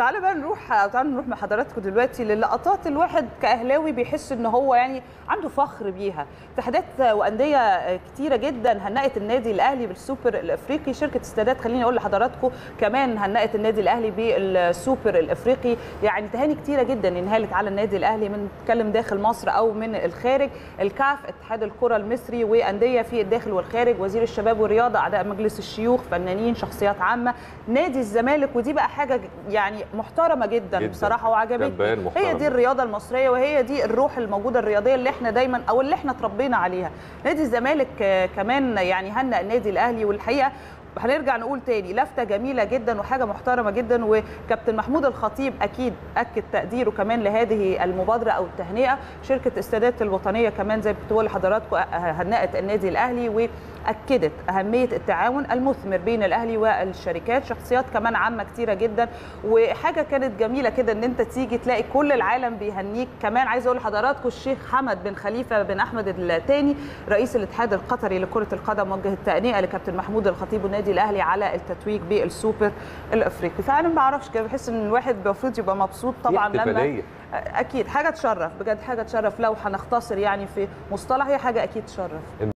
تعالى بقى نروح تعالى نروح مع حضراتكم دلوقتي للقطات الواحد كاهلاوي بيحس ان هو يعني عنده فخر بيها اتحادات وانديه كتيره جدا هنأت النادي الاهلي بالسوبر الافريقي شركه استادات خليني اقول لحضراتكم كمان هنأت النادي الاهلي بالسوبر الافريقي يعني تهاني كتيره جدا انهالت على النادي الاهلي من نتكلم داخل مصر او من الخارج الكاف اتحاد الكره المصري وانديه في الداخل والخارج وزير الشباب والرياضه اعضاء مجلس الشيوخ فنانين شخصيات عامه نادي الزمالك ودي بقى حاجه يعني محترمه جدا, جداً. بصراحه وعجبتني كان محترم. هي دي الرياضه المصريه وهي دي الروح الموجوده الرياضيه اللي احنا دايما او اللي احنا اتربينا عليها نادي الزمالك آه، كمان يعني هنأ النادي الاهلي والحقيقه هنرجع نقول تاني لفته جميله جدا وحاجه محترمه جدا وكابتن محمود الخطيب اكيد اكد تقديره كمان لهذه المبادره او التهنئه شركه استادات الوطنيه كمان زي ما كنت بقول لحضراتكم هنأت النادي الاهلي واكدت اهميه التعاون المثمر بين الاهلي والشركات شخصيات كمان عامه كتيره جدا وحاجه كانت جميله كده ان انت تيجي تلاقي كل العالم بيهنيك كمان عايزه اقول لحضراتكم الشيخ حمد بن خليفه بن احمد الثاني رئيس الاتحاد القطري لكره القدم وجه التهنئه لكابتن محمود الخطيب والنادي الاهلي على التتويج بالسوبر الافريقي فانا ما بعرفش كده بحس ان الواحد المفروض يبقى مبسوط طبعا في لما احتفالية. اكيد حاجه تشرف بجد حاجه تشرف لو هنختصر يعني في مصطلح هي حاجه اكيد تشرف